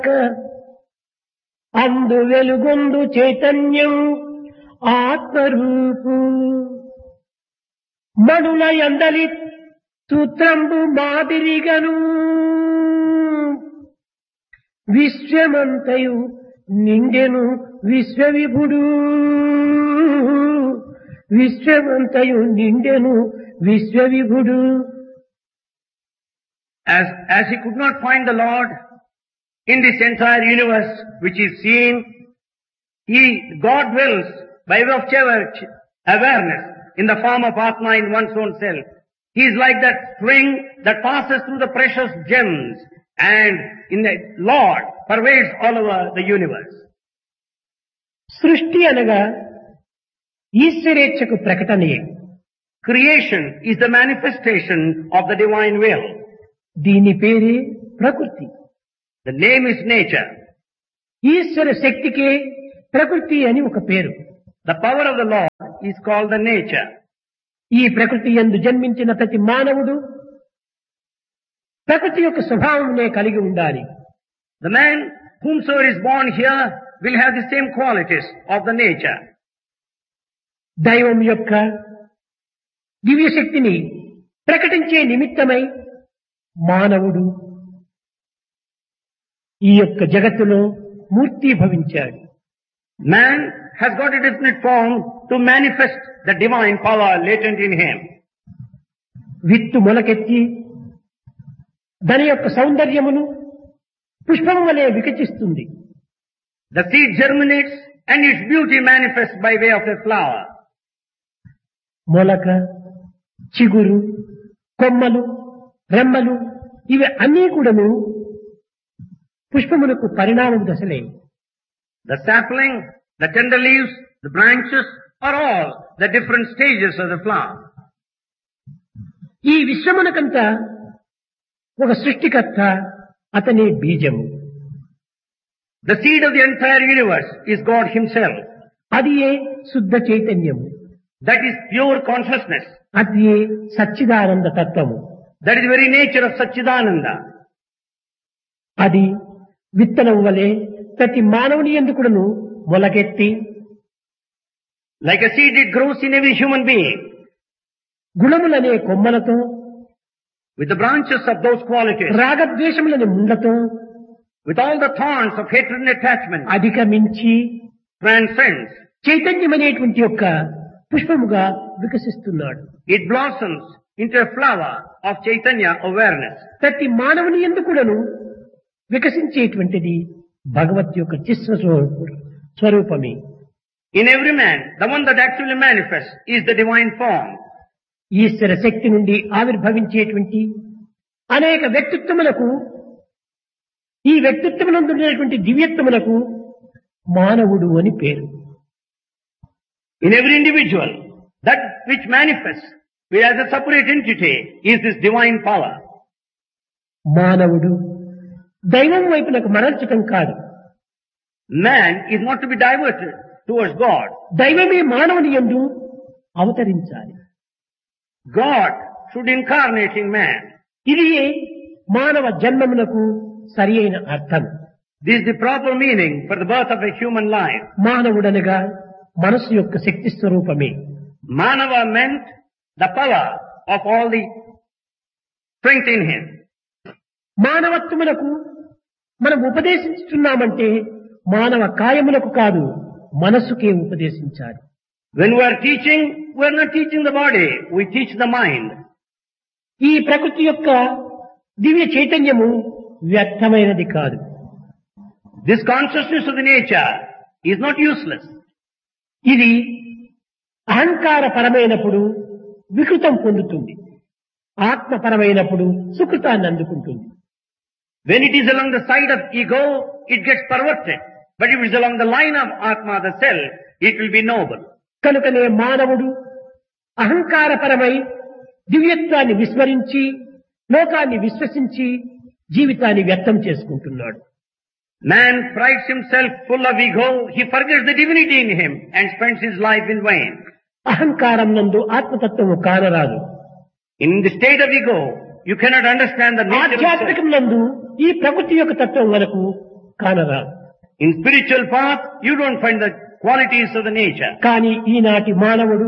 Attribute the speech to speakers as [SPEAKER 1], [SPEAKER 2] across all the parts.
[SPEAKER 1] అందు వెలుగొందు చైతన్యం ఆత్మరూపు మణుల ఎందలి సూత్రంబు మాదిరిగను విశ్వమంతయు నిండెను విశ్వవిభుడు విశ్వమంతయు నిండెను విశ్వవిభుడు
[SPEAKER 2] As, as he could not find the Lord in this entire universe which is seen, he, God wills by way of church awareness in the form of Atma in one's own self. He is like that string that passes through the precious gems and in the Lord pervades all over the universe.
[SPEAKER 1] సృష్టి అనగా ఈశ్వరేచ్ఛకు ప్రకటనయే
[SPEAKER 2] Creation is the manifestation of the divine will.
[SPEAKER 1] దీని పేరే ప్రకృతి
[SPEAKER 2] The name is nature.
[SPEAKER 1] ఈశ్వర శక్తికే ప్రకృతి అని ఒక పేరు
[SPEAKER 2] The power of the Lord is called the nature.
[SPEAKER 1] ఈ ప్రకృతి యందు జన్మించిన ప్రతి మానవుడు ప్రకృతి యొక్క స్వభావంనే కలిగి ఉండాలి
[SPEAKER 2] The man whomsoever is born here will have the same qualities of the nature.
[SPEAKER 1] దైవం యొక్క దివ్య శక్తిని ప్రకటించే నిమిత్తమై మానవుడు ఈ యొక్క జగత్తులో మూర్తి భవించాడు
[SPEAKER 2] Man has got a definite form to manifest the divine power latent in him.
[SPEAKER 1] విత్తు మొలకెత్తి దాని యొక్క సౌందర్యమును పుష్పము వలె వికచిస్తుంది
[SPEAKER 2] The seed germinates and its beauty manifests by way of a flower.
[SPEAKER 1] మొలక చిగురు కొమ్మలు రెమ్మలు ఇవి అన్నీ కూడాను పుష్పములకు పరిణామం దశలే
[SPEAKER 2] The sapling, the tender leaves, the branches are all the different stages of the flower.
[SPEAKER 1] ఈ విశ్వమునకంతా ఒక సృష్టికర్త అతని బీజము
[SPEAKER 2] The seed of the entire universe is God himself.
[SPEAKER 1] అది ఏ శుద్ధ చైతన్యము
[SPEAKER 2] That is pure consciousness.
[SPEAKER 1] అది ఏ సచ్చిదానంద తత్వము
[SPEAKER 2] That is the very nature of Satchidananda.
[SPEAKER 1] అది విత్తనం వలె ప్రతి మానవుని ఎందుకును మొలకెత్తి
[SPEAKER 2] Like a seed, it grows in every human being.
[SPEAKER 1] గుణములనే కొమ్మలతో
[SPEAKER 2] With the branches of those qualities.
[SPEAKER 1] రాగద్వేషములని ముండ్లతో
[SPEAKER 2] With all the thorns of hatred and attachment.
[SPEAKER 1] అధిగమించి
[SPEAKER 2] Transcends.
[SPEAKER 1] చైతన్యమనేటువంటి యొక్క పుష్పముగా వికసిస్తున్నాడు
[SPEAKER 2] It blossoms into a flower of Chaitanya awareness.
[SPEAKER 1] ప్రతి మానవుని ఎందుకును వికసించేటువంటిది భగవత్ యొక్క చిస్వ స్వరూపు- స్వరూపమే
[SPEAKER 2] In every man, the one that actually manifests is the divine form.
[SPEAKER 1] ఈశ్వర శక్తి నుండి ఆవిర్భవించేటువంటి అనేక వ్యక్తిత్వములకు ఈ వ్యక్తిత్వమునందు ఉండేటువంటి దివ్యత్వములకు మానవుడు అని పేరు
[SPEAKER 2] In every individual, that which manifests as a separate entity is this divine power.
[SPEAKER 1] మానవుడు దైవం వైపునకు మరల్చటం కాదు
[SPEAKER 2] Man is not to be diverted towards God.
[SPEAKER 1] దైవమే మానవుని యందు అవతరించాలి
[SPEAKER 2] God should incarnate in man.
[SPEAKER 1] ఇది మానవ జన్మమునకు సరి అయిన అర్థం
[SPEAKER 2] This is the proper meaning for the birth of a human life.
[SPEAKER 1] మానవుడనగా మనసు యొక్క శక్తి స్వరూపమే
[SPEAKER 2] Manava meant the power of all the strength in him.
[SPEAKER 1] మానవత్వములకు మనం ఉపదేశించుతున్నామంటే మానవ కాయములకు కాదు మనసుకే ఉపదేశించాలి
[SPEAKER 2] When we are teaching, we are not teaching the body, we teach the mind.
[SPEAKER 1] ఈ ప్రకృతి యొక్క దివ్య చైతన్యము వ్యర్థమైనది కాదు
[SPEAKER 2] This consciousness of the nature is not useless.
[SPEAKER 1] ఇది అహంకార పరమైనప్పుడు వికృతం పొందుతుంది ఆత్మపరమైనప్పుడు సుకృతాన్ని అందుకుంటుంది
[SPEAKER 2] When it is along the side of ego, it gets perverted. But if it is along the line of Atma, the self, it will be noble.
[SPEAKER 1] కనుకనే మానవుడు అహంకారపరమై దివ్యత్వాన్ని విస్మరించి లోకాన్ని విశ్వసించి జీవితాన్ని వ్యర్థం చేసుకుంటున్నాడు
[SPEAKER 2] Man prides himself full of ego, he forgets the divinity in him and spends his life in vain.
[SPEAKER 1] అహంకారం నందు ఆత్మతత్వము కానరాదు
[SPEAKER 2] In the state of ego, you cannot understand the nature of self.
[SPEAKER 1] ఆధ్యాత్మికం నందు ఈ ప్రకృతి యొక్క తత్వం వరకు కానరాదు
[SPEAKER 2] In spiritual path, you don't find the qualities of the nature.
[SPEAKER 1] కానీ ఈనాటి మానవుడు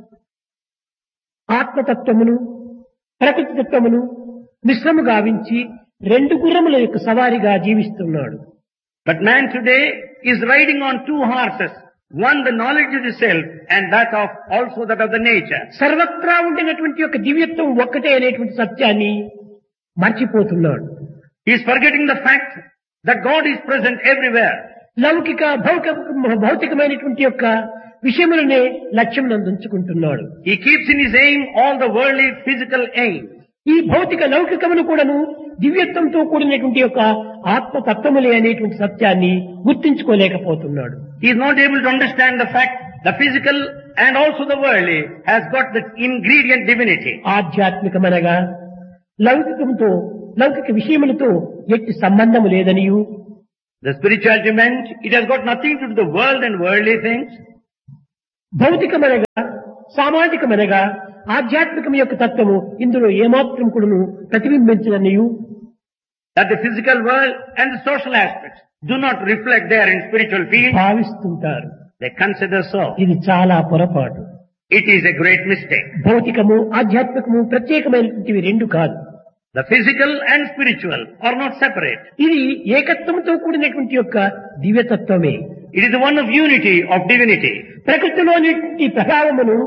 [SPEAKER 1] ఆత్మతత్వమును ప్రకృతి తత్వమును మిశ్రము గావించి రెండు గుర్రముల యొక్క సవారిగా జీవిస్తున్నాడు
[SPEAKER 2] But man today is riding on two horses. One, the knowledge of the self, and that of also that of the nature.
[SPEAKER 1] సర్వత్రా ఉండినటువంటి యొక్క దివ్యత్వం ఒక్కటే అనేటువంటి సత్యాన్ని మర్చిపోతున్నాడు
[SPEAKER 2] He is forgetting the fact that God is present everywhere.
[SPEAKER 1] లౌకిక భౌక భౌతికమైనటువంటి యొక్క విషయములనే లక్ష్యం నందుంచుకుంటున్నాడు
[SPEAKER 2] He keeps in his aim all the worldly physical aims.
[SPEAKER 1] ఈ భౌతిక లౌకికమును కూడాను దివ్యత్వంతో కూడినటువంటి యొక్క ఆత్మతత్వములే అనేటువంటి సత్యాన్ని గుర్తించుకోలేకపోతున్నాడు
[SPEAKER 2] He is not able to understand the fact the physical and also the worldly has got the ingredient divinity.
[SPEAKER 1] ఆధ్యాత్మికమనగా లౌకికంతో లౌకిక విషయములతో ఎట్టి సంబంధము లేదనియు
[SPEAKER 2] The spirituality meant it has got nothing to do with the world and worldly things.
[SPEAKER 1] భౌతికమనగా సామాజికమనగా ఆధ్యాత్మికం యొక్క తత్వము ఇందులో ఏమాత్రం కూడాను ప్రతిబింబించదనియు
[SPEAKER 2] That the physical world and the social aspects do not reflect there in spiritual field.
[SPEAKER 1] భావిస్తుంటారు
[SPEAKER 2] They consider so.
[SPEAKER 1] ఇది చాలా పొరపాటు
[SPEAKER 2] It is a great mistake.
[SPEAKER 1] భౌతికము ఆధ్యాత్మికము ప్రత్యేకమైనటువంటివి రెండు కాదు
[SPEAKER 2] The physical and spiritual are not separate.
[SPEAKER 1] ఇది ఏకత్వంతో కూడినటువంటి యొక్క దివ్యతత్వమే
[SPEAKER 2] It is the one of unity, of divinity.
[SPEAKER 1] ప్రకృతిలోని ప్రభావమును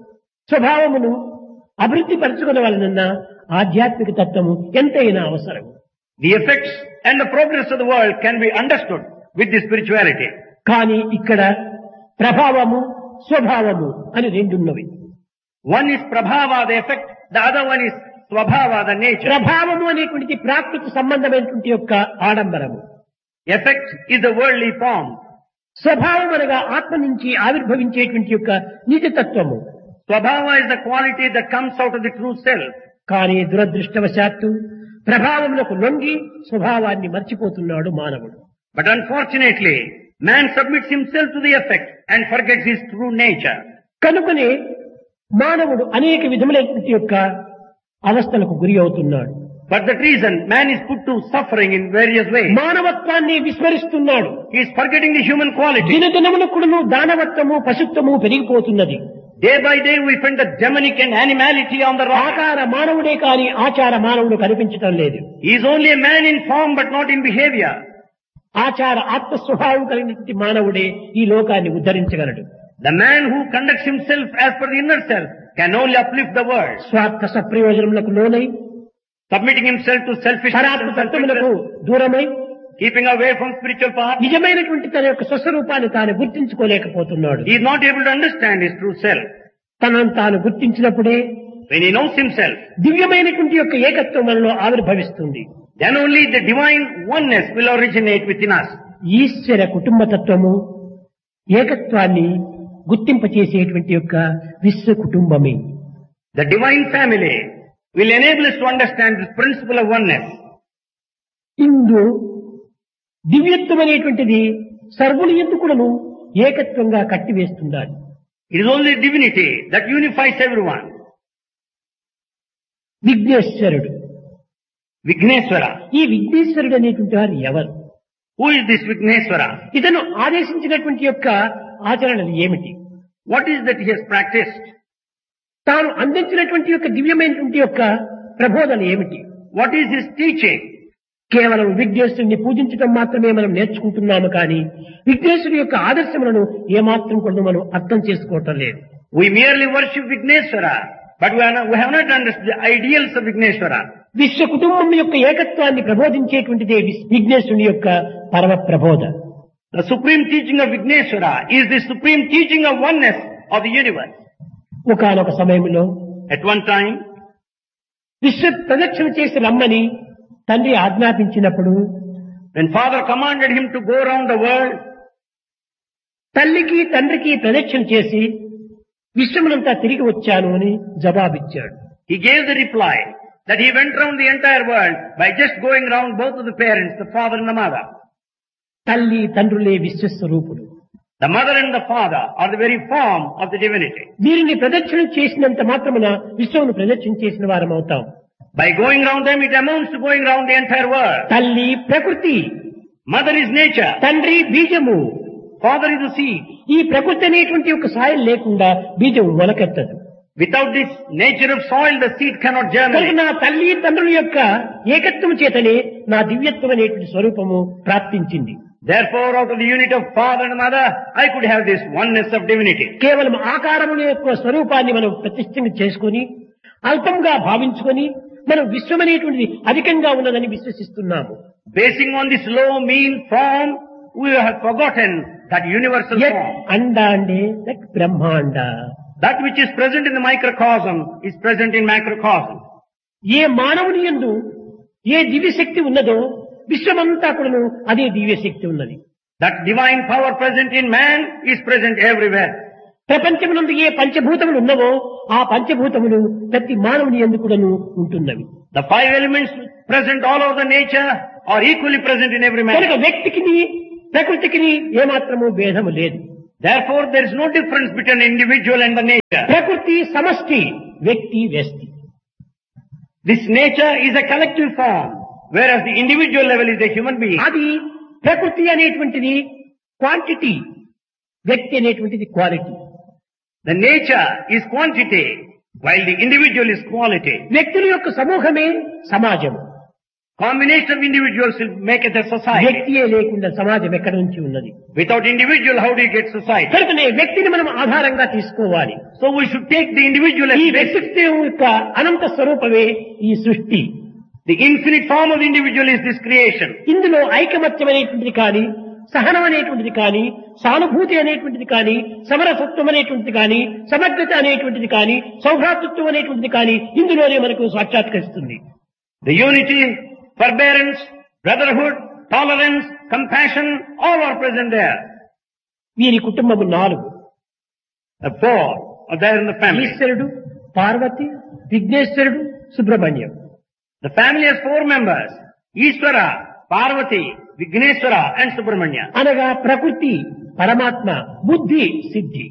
[SPEAKER 1] స్వభావమును అభివృద్ధి పరచుకునవలనన్న ఆధ్యాత్మిక తత్వము ఎంతైనా అవసరం
[SPEAKER 2] The effects and the progress of the world can be understood with the spirituality.
[SPEAKER 1] కానీ ఇక్కడ ప్రభావము స్వభావము అని రెండున్నవి
[SPEAKER 2] One is prabhava, the effect. The other one is swabhava, the nature.
[SPEAKER 1] ప్రభావము అనేటువంటిది ప్రాకృతి సంబంధమైనటువంటి యొక్క ఆడంబరము
[SPEAKER 2] Effect is the worldly form.
[SPEAKER 1] స్వభావం అనగా ఆత్మ నుంచి ఆవిర్భవించేటువంటి యొక్క నిజతత్వము
[SPEAKER 2] Swabhava is the quality that comes out of the true self.
[SPEAKER 1] కానీ దురదృష్టవశాత్తు ప్రభావములకు లొంగి స్వభావాన్ని మర్చిపోతున్నాడు మానవుడు
[SPEAKER 2] But unfortunately, man submits himself to the effect and forgets his true nature.
[SPEAKER 1] కనుకనే మానవుడు అనేక విధములైనటువంటి యొక్క అవస్థలకు గురి అవుతున్నాడు
[SPEAKER 2] For that reason, man is put to suffering in various ways.
[SPEAKER 1] మానవత్వాన్ని విస్మరిస్తున్నాడు
[SPEAKER 2] He is forgetting the human quality.
[SPEAKER 1] దినదినమునకుడును దానవత్వము పశుత్వము పెరిగిపోతున్నది
[SPEAKER 2] Day by day we find the demonic and animality on the rock.
[SPEAKER 1] ఆకార మానవుడే కాని ఆచార మానవుడు కనిపించటం లేదు
[SPEAKER 2] He is only a man in form but not in behavior.
[SPEAKER 1] ఆచార ఆత్మ స్వభావం కలిగినటువంటి మానవుడే ఈ లోకాన్ని ఉద్ధరించగలడు
[SPEAKER 2] The man who conducts himself as per the inner self can only uplift the world.
[SPEAKER 1] స్వార్థ సప్రయోజనములకు లోనై
[SPEAKER 2] Submitting himself to selfishness
[SPEAKER 1] పరాత్మ
[SPEAKER 2] and
[SPEAKER 1] తత్వములకు
[SPEAKER 2] selfishness,
[SPEAKER 1] దూరమై
[SPEAKER 2] keeping away from spiritual path.
[SPEAKER 1] నిజమైనటువంటి తన యొక్క స్వస్వరూపాన్ని తాను గుర్తించుకోలేకపోతున్నాడు
[SPEAKER 2] He is not able to understand his true self.
[SPEAKER 1] తనను తాను గుర్తించినప్పుడే
[SPEAKER 2] When he knows himself,
[SPEAKER 1] దివ్యమైనటువంటి యొక్క ఏకత్వం మనలో ఆవిర్భవిస్తుంది
[SPEAKER 2] then only the divine oneness will originate within us.
[SPEAKER 1] ఈశ్వర కుటుంబ తత్వము ఏకత్వాన్ని గుర్తింపచేసేటువంటి యొక్క విశ్వ కుటుంబమే
[SPEAKER 2] The divine family will enable us to understand this principle of oneness.
[SPEAKER 1] ఇందు దివ్యత్వం అనేటువంటిది సర్వులు ఎందుకులను ఏకత్వంగా కట్టివేస్తుండాలి
[SPEAKER 2] It is only divinity that unifies everyone.
[SPEAKER 1] విఘ్నేశ్వరుడు
[SPEAKER 2] Vigneswara.
[SPEAKER 1] ఈ విఘ్నేశ్వరుడు అనేటువంటి వారు ఎవరు
[SPEAKER 2] Who is this Vigneswara?
[SPEAKER 1] ఇతను ఆదేశించినటువంటి యొక్క ఆచరణలు ఏమిటి
[SPEAKER 2] What is that he has practiced?
[SPEAKER 1] తాను అందించినటువంటి యొక్క దివ్యమైనటువంటి యొక్క ప్రబోధన ఏమిటి
[SPEAKER 2] What is his teaching?
[SPEAKER 1] కేవలం విఘ్నేశ్వరుని పూజించడం మాత్రమే మనం నేర్చుకుంటున్నాము కానీ విఘ్నేశ్వరుడి యొక్క ఆదర్శములను ఏమాత్రం కూడా మనం అర్థం చేసుకోవటం లేదు
[SPEAKER 2] We merely worship Vigneswara, but we, are not, we have not understood the ideals of Vigneswara.
[SPEAKER 1] విశ్వ కుటుంబం యొక్క ఏకత్వాన్ని ప్రబోధించేటువంటిదే విస్- విఘ్నేశ్వరుని యొక్క పరమ ప్రబోధ
[SPEAKER 2] The supreme teaching of Vigneswara is the supreme teaching of oneness of the universe.
[SPEAKER 1] ఒకనొక సమయంలో
[SPEAKER 2] At one time,
[SPEAKER 1] విశ్వ ప్రదక్షిణ చేసి రమ్మని తండ్రి ఆజ్ఞాపించినప్పుడు
[SPEAKER 2] when father commanded him to go around the world,
[SPEAKER 1] తల్లికి తండ్రికి ప్రదక్షిణ చేసి విశ్వమునంతా తిరిగి వచ్చాను అని జవాబిచ్చాడు
[SPEAKER 2] he gave the reply that he went round the entire world by just going round both of the parents, the father and the mother.
[SPEAKER 1] తల్లి తండ్రులే విశ్వస్వరూపుడు
[SPEAKER 2] The mother and the father are the very form of the divinity.
[SPEAKER 1] వీరిని ప్రదక్షిణ చేసినంత మాత్రమున విశ్వమును ప్రదక్షిణ చేసిన వారం అవుతాం
[SPEAKER 2] By going round them, it amounts to going round the entire world.
[SPEAKER 1] తల్లి ప్రకృతి
[SPEAKER 2] Mother is nature.
[SPEAKER 1] తండ్రి బీజము
[SPEAKER 2] Father is the seed.
[SPEAKER 1] ఈ ప్రకృతి అనేటువంటి ఒక సాయం లేకుండా బీజం మొలకెత్తదు
[SPEAKER 2] Without this nature of soil, the seed cannot
[SPEAKER 1] కనుక
[SPEAKER 2] germinate.
[SPEAKER 1] నా తల్లి తండ్రుల యొక్క ఏకత్వం చేతనే నా దివ్యత్వం అనేటువంటి స్వరూపము ప్రాప్తించింది
[SPEAKER 2] Therefore, out of the unit of father and mother, I could have this oneness of divinity.
[SPEAKER 1] కేవలం ఆకారముల యొక్క స్వరూపాన్ని మనం ప్రతిష్టంగా చేసుకొని అల్పంగా భావించుకొని మనం విశ్వం అనేటువంటిది అధికంగా ఉన్నదని విశ్వసిస్తున్నాము
[SPEAKER 2] Basing on this low, mean form, we have forgotten that universal
[SPEAKER 1] యత్
[SPEAKER 2] form.
[SPEAKER 1] అండాండే దట్ బ్రహ్మాండ
[SPEAKER 2] That which is present in the microcosm is present in macrocosm.
[SPEAKER 1] ఏ మానవుని యందు ఏ దివ్యశక్తి ఉన్నదో విశ్వమంతా కూడాను అదే దివ్యశక్తి ఉన్నది
[SPEAKER 2] That divine power present in man is present everywhere.
[SPEAKER 1] ప్రపంచమునందు ఏ పంచభూతములు ఉన్నవో ఆ పంచభూతములు ప్రతి మానవుని ఎందు కూడాను ఉంటున్నవి
[SPEAKER 2] The five elements present all over the nature are equally present in every
[SPEAKER 1] కనుక
[SPEAKER 2] man.
[SPEAKER 1] వ్యక్తికి ప్రకృతికి ఏమాత్రము భేదము లేదు
[SPEAKER 2] Therefore, there is no difference between an individual and the nature.
[SPEAKER 1] ప్రకృతి సమష్టి వ్యక్తి వ్యస్తి
[SPEAKER 2] This nature is a collective form, whereas the individual level is a human being.
[SPEAKER 1] అది ప్రకృతి అనేటువంటిది క్వాంటిటీ వ్యక్తి అనేటువంటిది quality
[SPEAKER 2] The nature is quantity, while the individual is quality.
[SPEAKER 1] వ్యక్తుల యొక్క సమూహమే సమాజం
[SPEAKER 2] Combination of individuals will make it a society.
[SPEAKER 1] వ్యక్తియే లేకుండా సమాజం ఎక్కడి నుంచి ఉన్నది
[SPEAKER 2] Without individual, how do you get society?
[SPEAKER 1] కనుకనే వ్యక్తిని మనం ఆధారంగా తీసుకోవాలి
[SPEAKER 2] So we should take the individual as
[SPEAKER 1] ఈ
[SPEAKER 2] basic.
[SPEAKER 1] వ్యక్తిత్వం యొక్క అనంత స్వరూపమే ఈ సృష్టి
[SPEAKER 2] The infinite form of the individual is this creation.
[SPEAKER 1] ఇందులో ఐకమత్యం అనేటువంటిది కానీ సహనం అనేటువంటిది కానీ సానుభూతి అనేటువంటిది కానీ సమరసత్వం అనేటువంటిది కానీ సమగ్రత అనేటువంటిది కానీ సౌభ్రాతృత్వం అనేటువంటిది కానీ ఇందులోనే మనకు సాక్షాత్కరిస్తుంది
[SPEAKER 2] The unity, forbearance, brotherhood, tolerance, compassion, all are present there.
[SPEAKER 1] వీరి కుటుంబము నాలుగు
[SPEAKER 2] The four are there in the family.
[SPEAKER 1] ఈశ్వరుడు పార్వతి విఘ్నేశ్వరుడు Subrahmanyam
[SPEAKER 2] The family has four members. Ishvara, Parvati, Vigneswara and Subramanya.
[SPEAKER 1] అనగా ప్రకృతి పరమాత్మ బుద్ధి సిద్ధి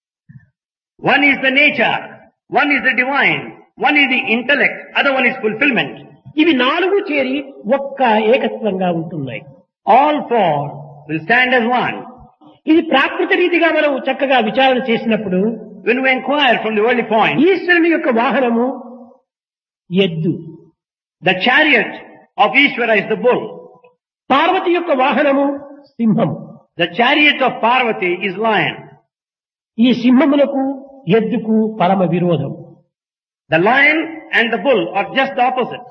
[SPEAKER 2] One is the nature, one is the divine, one is the intellect, other one is fulfillment.
[SPEAKER 1] ఇవి నాలుగు చేరి ఒక్క ఏకత్వంగా ఉంటున్నాయి
[SPEAKER 2] All four will stand as one.
[SPEAKER 1] ఇది ప్రాకృత రీతిగా మనం చక్కగా విచారణ చేసినప్పుడు
[SPEAKER 2] When we inquire from the early point,
[SPEAKER 1] ఈశ్వరుని యొక్క వాహనము ఎద్దు
[SPEAKER 2] the chariot of Ishvara is the bull.
[SPEAKER 1] Parvati యొక్క వాహనము సింహము
[SPEAKER 2] The chariot of Parvati is lion.
[SPEAKER 1] ఈ సింహములకు ఎద్దుకు పరమ విరోధం
[SPEAKER 2] The lion and the bull are just the opposites.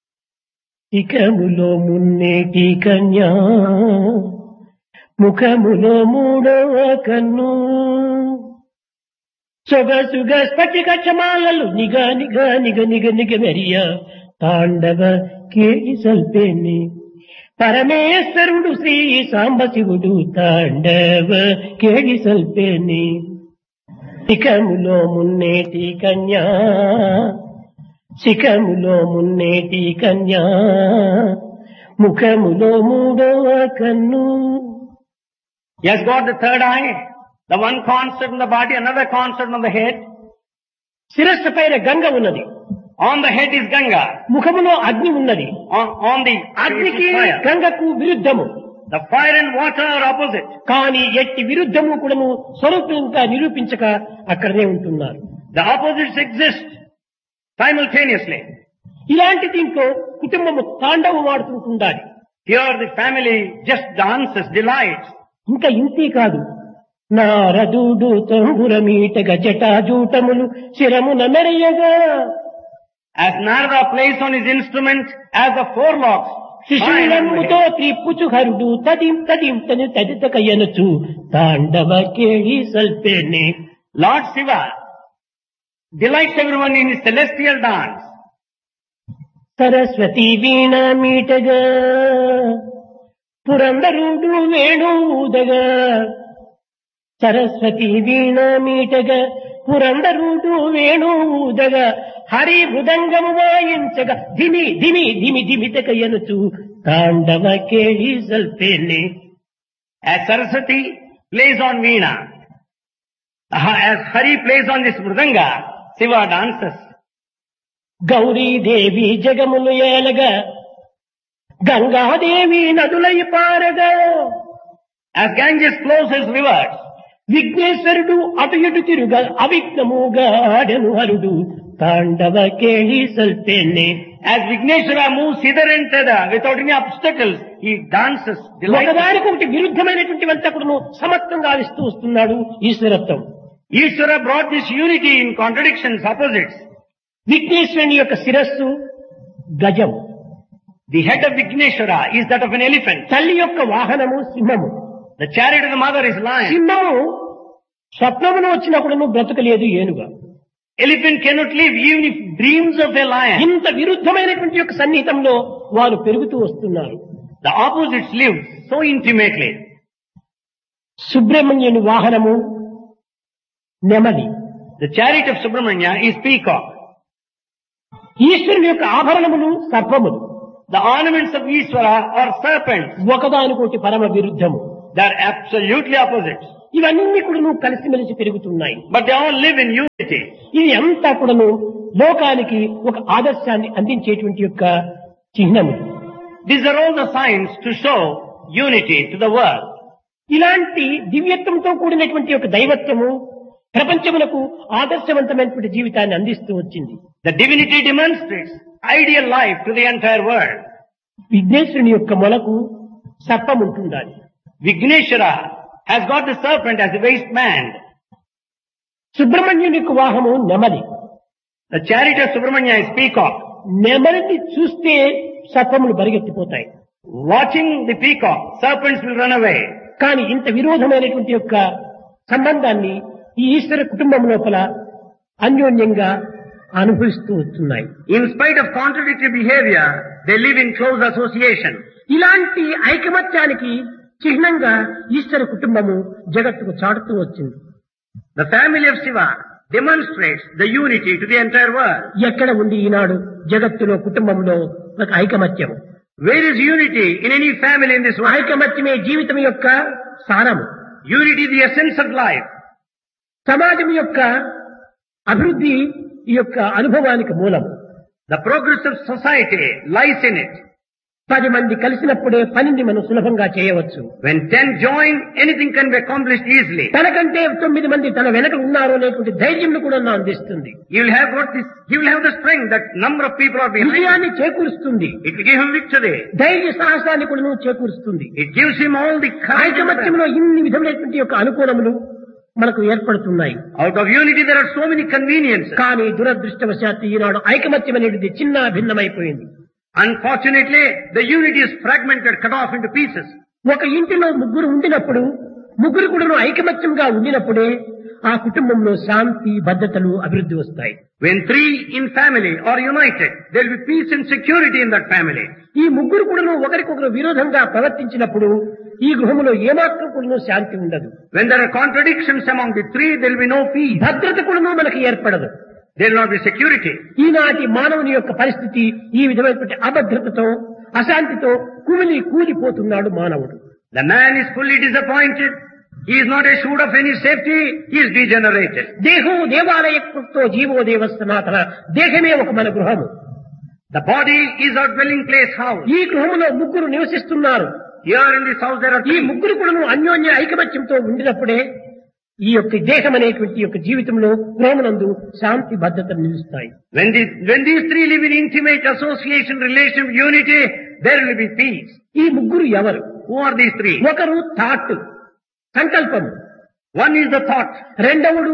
[SPEAKER 1] ఇకములో మున్నేటి కన్యా ముఖములో మూడవ కన్ను సొగసుగ స్ఫటిక క్షమాలలు నిగ నిగ నిగ నిగ నిగ మెరియ తాండవ కేళి సల్పేని పరమేశ్వరుడు శ్రీ సాంబశివుడు తాండవ కేళి సల్పేని శిఖములో మున్నేటి కన్యా శిఖములో మున్నేటి కన్యా ముఖములో మూడవ కన్ను
[SPEAKER 2] He has got the third eye, the one concert in the body, another concert on the head.
[SPEAKER 1] శిరస్సు పైన గంగ ఉన్నది
[SPEAKER 2] On the head is Ganga.
[SPEAKER 1] ముఖములో అగ్ని ఉన్నది
[SPEAKER 2] On, on the
[SPEAKER 1] అగ్నికి
[SPEAKER 2] is fire.
[SPEAKER 1] గంగకు విరుద్ధము
[SPEAKER 2] The fire and water are opposite.
[SPEAKER 1] కానీ ఎట్టి విరుద్ధము కూడాను స్వరూపంగా నిరూపించక అక్కడనే ఉంటున్నారు
[SPEAKER 2] The opposites exist simultaneously.
[SPEAKER 1] ఇలాంటి దీంట్లో కుటుంబము తాండవం ఆడుతుంటుండాలి
[SPEAKER 2] Here the family just dances, delights.
[SPEAKER 1] ఇంకా ఇంతే కాదు నారదుడు తంబురమీటగ జటాజూటములు శిరమున మెరయగా
[SPEAKER 2] As Narada plays on his instrument, as the forelocks shine on the
[SPEAKER 1] శిశువులమ్ముతో
[SPEAKER 2] head.
[SPEAKER 1] త్రిపుచుహరుడు తదిం తదిం తని తదితక ఎనుచు తాండవ కేళి సల్పేనే
[SPEAKER 2] Lord Shiva delights everyone in his celestial dance.
[SPEAKER 1] Saraswati veena మీటగా పురందరుడు Venu ఊదగా Saraswati veena మీటగా పురందరుడు Venu ఊదగా Hari మృదంగము వాయించగా ధిమి ధిమి ధిమి ధిమితక ఎనుచు Tandava కేళి సల్పేనే
[SPEAKER 2] As Saraswati plays on Veena, uh, as Hari plays on this Mridanga, Shiva dances.
[SPEAKER 1] Gauri Devi జగములు ఏలగా Gangadevi నదులై పారగా
[SPEAKER 2] As Ganges flows as rivers,
[SPEAKER 1] విఘ్నేశ్వరుడు అటు ఇటు తిరుగ అవిఘ్నముగా ఆడెను హరుడు తాండవ కేళి సల్తేనే
[SPEAKER 2] as Vigneshwara moves hither and thither without any obstacles, he dances delightfully.
[SPEAKER 1] ఒకదానికొకటి విరుద్ధమైనటువంటి వంతకుడును సమత్వంగా ఆవిస్తూ వస్తున్నాడు ఈశ్వరత్వం
[SPEAKER 2] Ishvara brought this unity in contradictions, opposites.
[SPEAKER 1] విఘ్నేశ్వరుని యొక్క శిరస్సు గజం
[SPEAKER 2] The head of Vigneshwara is that of an elephant.
[SPEAKER 1] తల్లి యొక్క వాహనము సింహము
[SPEAKER 2] The chariot of the mother is lion.
[SPEAKER 1] సింహము స్వప్నమును వచ్చినప్పుడు బ్రతకలేదు ఏనుగా
[SPEAKER 2] Elephant cannot live even if dreams of a lion.
[SPEAKER 1] ఇంత విరుద్ధమైనటువంటి యొక్క సన్నిహితంలో వారు పెరుగుతూ వస్తున్నారు
[SPEAKER 2] The opposites live so intimately.
[SPEAKER 1] సుబ్రహ్మణ్యుని వాహనము నెమలి
[SPEAKER 2] The chariot of Subramanya is peacock.
[SPEAKER 1] ఈశ్వరుని యొక్క ఆభరణములు సర్పములు
[SPEAKER 2] The ornaments of Ishvara are serpents.
[SPEAKER 1] ఒకదానికొకటి పరమ విరుద్ధము
[SPEAKER 2] They are absolutely opposites.
[SPEAKER 1] ఇవన్నీ కూడాను కలిసిమెలిసి పెరుగుతున్నాయి
[SPEAKER 2] But they all live in unity.
[SPEAKER 1] ఇది అంతా కూడాను లోకానికి ఒక ఆదర్శాన్ని అందించేటువంటి యొక్క చిహ్నములు
[SPEAKER 2] These are all the signs to show unity to the world.
[SPEAKER 1] ఇలాంటి దివ్యత్వంతో కూడినటువంటి ఒక దైవత్వము ప్రపంచములకు ఆదర్శవంతమైనటువంటి జీవితాన్ని అందిస్తూ వచ్చింది
[SPEAKER 2] The divinity demonstrates ideal life to the entire world.
[SPEAKER 1] విఘ్నేశ్వరుని యొక్క మొలకు సర్పం ఉంటుండాలి
[SPEAKER 2] Vigneshwara has got the serpent as a waistband.
[SPEAKER 1] సుబ్రహ్మణ్యుని యొక్క వాహము నెమలి
[SPEAKER 2] The chariot of Subramanya is peacock.
[SPEAKER 1] నెమలిని చూస్తే సర్పములు పరిగెత్తిపోతాయి
[SPEAKER 2] Watching the peacock, serpents will run away.
[SPEAKER 1] కానీ ఇంత విరోధమైనటువంటి యొక్క సంబంధాన్ని ఈ ఈశ్వర కుటుంబం లోపల అన్యోన్యంగా అనుభవిస్తూ వస్తున్నాయి
[SPEAKER 2] In spite of contradictory behavior, they live in close association.
[SPEAKER 1] ఇలాంటి ఐకమత్యానికి చిహ్నంగా ఈశ్వర కుటుంబము జగత్తుకు చాటుతూ వచ్చింది
[SPEAKER 2] The family of Shiva demonstrates the unity to the entire world.
[SPEAKER 1] ఎక్కడ ఉంది ఈనాడు జగత్తులో కుటుంబంలో ఒక ఐకమత్యం
[SPEAKER 2] Where is unity in any family in this world?
[SPEAKER 1] ఐకమత్యమే జీవితం యొక్క సారము
[SPEAKER 2] Unity is the essence of life.
[SPEAKER 1] సమాజం యొక్క అభివృద్ధి ఈ యొక్క అనుభవానికి మూలం
[SPEAKER 2] The progress of society lies in it.
[SPEAKER 1] పది మంది కలిసినప్పుడే పనిని మనం సులభంగా చేయవచ్చు
[SPEAKER 2] When ten join, anything can be accomplished easily.
[SPEAKER 1] తనకంటే తొమ్మిది మంది తన వెనక ఉన్నారు అనేటువంటి ధైర్యం కూడా నా అందిస్తుంది
[SPEAKER 2] You will have got this, you will have the strength that number of people are behind. you.
[SPEAKER 1] విజయాన్ని చేకూరుస్తుంది
[SPEAKER 2] It will give him victory.
[SPEAKER 1] ధైర్య సాహసాన్ని కూడా చేకూరుస్తుంది
[SPEAKER 2] It gives him all the courage.
[SPEAKER 1] ఐకమత్యంలో ఇన్ని విధమైనటువంటి యొక్క అనుకూలములు మనకు ఏర్పడుతున్నాయి
[SPEAKER 2] Out of unity there are so many conveniences.
[SPEAKER 1] కానీ దురదృష్టవశాత్తు ఈనాడు ఐకమత్యం అనేది చిన్న భిన్నమైపోయింది
[SPEAKER 2] Unfortunately, the unity is fragmented, cut off into pieces.
[SPEAKER 1] ఒక ఇంటిలో ముగ్గురు ఉండినప్పుడు ముగ్గురు కూడా ఐకమత్యంగా ఉండినప్పుడే ఆ కుటుంబంలో శాంతి భద్రతలు అభివృద్ధి వస్తాయి
[SPEAKER 2] When three in family are united, there will be peace and security in that family.
[SPEAKER 1] ఈ ముగ్గురు కూడా ఒకరికొకరు విరోధంగా ప్రవర్తించినప్పుడు ఈ గృహములో ఏమాత్రం కూడా శాంతి ఉండదు
[SPEAKER 2] When there are contradictions among the three, there will be no peace.
[SPEAKER 1] భద్రత కూడా మనకి ఏర్పడదు
[SPEAKER 2] There will not be security.
[SPEAKER 1] ఈనాటి మానవుని యొక్క పరిస్థితి ఈ విధమైనటువంటి అభద్రతతో అశాంతితో కుమిలి కూలిపోతున్నాడు మానవుడు
[SPEAKER 2] The man is fully disappointed. He is not assured of any safety. He is degenerated.
[SPEAKER 1] దేహం దేవాలయతో జీవో దేవ సనాతన దేహమే ఒక మన గృహము
[SPEAKER 2] The body is our dwelling place house.
[SPEAKER 1] ఈ గృహములో ముగ్గురు నివసిస్తున్నారు
[SPEAKER 2] Here in this house there are
[SPEAKER 1] ఈ
[SPEAKER 2] three.
[SPEAKER 1] ముగ్గురు కూడా అన్యోన్య ఐకమత్యంతో ఉండినప్పుడే ఈ యొక్క దేహం అనేటువంటి యొక్క జీవితంలో ప్రేమనందు శాంతి భద్రతలు నిలుస్తాయి
[SPEAKER 2] When, these when these three live in intimate association, relation, unity, there will be peace.
[SPEAKER 1] ఈ ముగ్గురు ఎవరు
[SPEAKER 2] Who are these three?
[SPEAKER 1] ఒకరు థాట్ సంకల్పము
[SPEAKER 2] One is the thought.
[SPEAKER 1] రెండవడు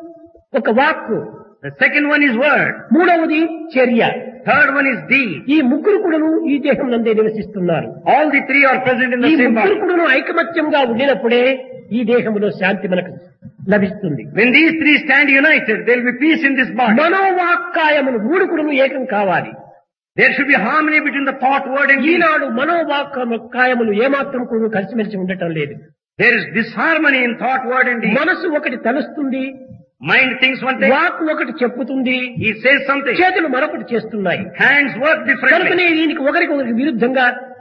[SPEAKER 1] ఒక వాక్కు
[SPEAKER 2] The second one is word.
[SPEAKER 1] మూడవది చర్య
[SPEAKER 2] Third one is deed.
[SPEAKER 1] ఈ ముగ్గురు కూడాను ఈ దేహం నందే నివసిస్తున్నారు
[SPEAKER 2] All the three are present in the
[SPEAKER 1] ఈ
[SPEAKER 2] same
[SPEAKER 1] ముగ్గురు
[SPEAKER 2] body.
[SPEAKER 1] కూడాను ఐకమత్యంగా ఉండినప్పుడే ఈ దేహంలో శాంతి మనకు లభిస్తుంది
[SPEAKER 2] When ththese three stand united, there will be peace in this body.
[SPEAKER 1] మనోవాక్కాయములు మూడు కూడాను ఏకం కావాలి
[SPEAKER 2] There should be harmony between the thought, word and deed.
[SPEAKER 1] ఈనాడు మనోవాక్కాయములు ఏమాత్రం కూడా కలిసిమెలిసి ఉండటం లేదు
[SPEAKER 2] There is disharmony in thought, word and deed.
[SPEAKER 1] మనసు ఒకటి తలుస్తుంది
[SPEAKER 2] Mind thinks one thing,
[SPEAKER 1] వాక్ ఒకటి చెప్పుతుంది
[SPEAKER 2] he says something.
[SPEAKER 1] చేతులు మరొకటి చేస్తున్నాయి
[SPEAKER 2] Hands work differently.
[SPEAKER 1] కనుకనే దీనికి ఒకరికి ఒకరికి విరుద్ధంగా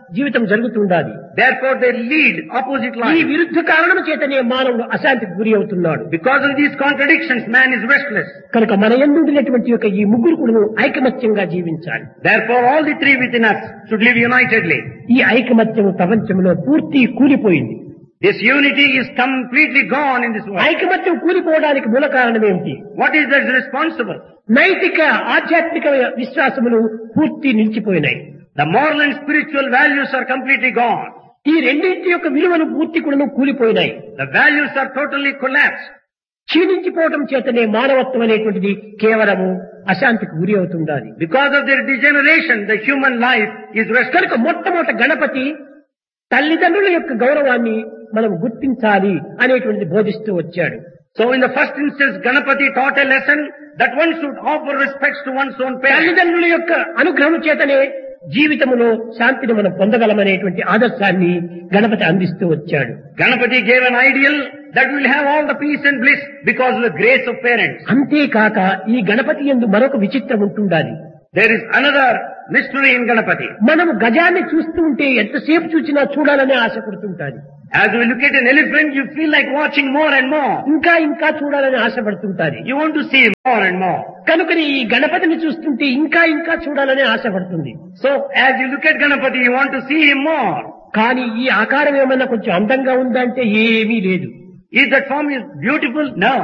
[SPEAKER 1] జీవితం జరుగుతుండాలి
[SPEAKER 2] Therefore they lead opposite
[SPEAKER 1] ఈ
[SPEAKER 2] life.
[SPEAKER 1] విరుద్ధ కారణం చేతనే మానవుడు అశాంతికి గురి అవుతున్నాడు
[SPEAKER 2] Because of these contradictions, man is restless.
[SPEAKER 1] కనుక మన ఎందుండినటువంటి యొక్క ఈ ముగ్గురు కూడా ఐకమత్యంగా జీవించాలి
[SPEAKER 2] Therefore all the three within us should live unitedly.
[SPEAKER 1] ఈ ఐకమత్యం ప్రపంచంలో పూర్తి కూలిపోయింది
[SPEAKER 2] This unity is completely gone in this world.
[SPEAKER 1] ఐకమత్యం కూలిపోవడానికి మూల కారణం ఏమిటి
[SPEAKER 2] What is that responsible?
[SPEAKER 1] నైతిక ఆధ్యాత్మిక విశ్వాసములు పూర్తి నిలిచిపోయినాయి
[SPEAKER 2] The moral and spiritual values are completely gone.
[SPEAKER 1] ఈ రెండింటి యొక్క విలువలు పూర్తి కూడా కూలిపోయినాయి
[SPEAKER 2] The values are totally collapsed.
[SPEAKER 1] క్షీణించిపోవటం చేతనే మానవత్వం అనేటువంటిది కేవలము అశాంతికి గురి అవుతుండాలి
[SPEAKER 2] Because of their degeneration, the human life is restless.
[SPEAKER 1] కనుక మొట్టమొదట గణపతి తల్లిదండ్రుల యొక్క గౌరవాన్ని మనం గుర్తించాలి అనేటువంటిది బోధిస్తూ వచ్చాడు
[SPEAKER 2] So in the first instance, Ganapati taught a lesson that one should offer respects to one's own parents.
[SPEAKER 1] తల్లిదండ్రుల యొక్క అనుగ్రహం చేతనే జీవితంలో శాంతిని మనం పొందగలమనేటువంటి ఆదర్శాన్ని గణపతి అందిస్తూ వచ్చాడు
[SPEAKER 2] Ganapati gave an ideal that will have all the peace and bliss because of the grace of parents.
[SPEAKER 1] అంతేకాక ఈ గణపతి ఎందు మరొక విచిత్రం ఉంటుండాలి
[SPEAKER 2] There is another mystery in Ganapati.
[SPEAKER 1] మనము గజాన్ని చూస్తూ ఉంటే ఎంతసేపు చూసినా చూడాలనే ఆశ పడుతుంటాది
[SPEAKER 2] As we look at an elephant, you feel like watching more and more.
[SPEAKER 1] ఇంకా ఇంకా చూడాలని ఆశపడుతుంటాది
[SPEAKER 2] You want to see more and more.
[SPEAKER 1] కనుకని ఈ గణపతిని చూస్తుంటే ఇంకా ఇంకా చూడాలని ఆశపడుతుంది
[SPEAKER 2] So as you look at Ganapati, you want to see him more.
[SPEAKER 1] కానీ ఈ ఆకారం ఏమన్నా కొంచెం అందంగా ఉందంటే ఏమీ లేదు
[SPEAKER 2] Is that form is beautiful? No.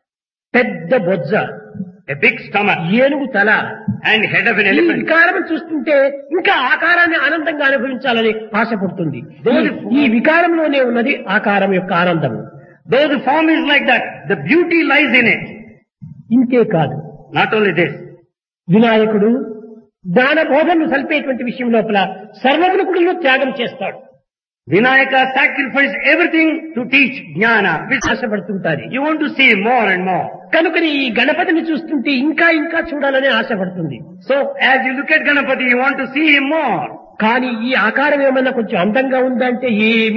[SPEAKER 1] పెద్ద బొజ్జ
[SPEAKER 2] A big stomach
[SPEAKER 1] ఏనుగు తల
[SPEAKER 2] and head of an
[SPEAKER 1] ఈ
[SPEAKER 2] elephant.
[SPEAKER 1] వికారం చూస్తుంటే ఇంకా ఆకారాన్ని ఆనందంగా అనుభవించాలని ఆశపడుతుంది ఈ- ఈ వికారంలోనే ఉన్నది ఆకారం యొక్క ఆనందము
[SPEAKER 2] Though the form is like that, the beauty lies in it.
[SPEAKER 1] ఇంతే కాదు
[SPEAKER 2] Not only this,
[SPEAKER 1] వినాయకుడు దాన బోధనలు సల్పేటువంటి విషయం లోపల సర్వమును కూడా త్యాగం చేస్తాడు
[SPEAKER 2] Vinayaka sacrificed everything to teach jnana. Which
[SPEAKER 1] ఆశపడుతుంటారు
[SPEAKER 2] you want to see more and more.
[SPEAKER 1] కనుకని ఈ గణపతిని చూస్తుంటే ఇంకా ఇంకా చూడాలని ఆశపడుతుంది
[SPEAKER 2] So as you look at Ganapati, you want to see him more.
[SPEAKER 1] కానీ ఈ ఆకారం ఏమన్నా కొంచెం అందంగా ఉందంటే ఏమీ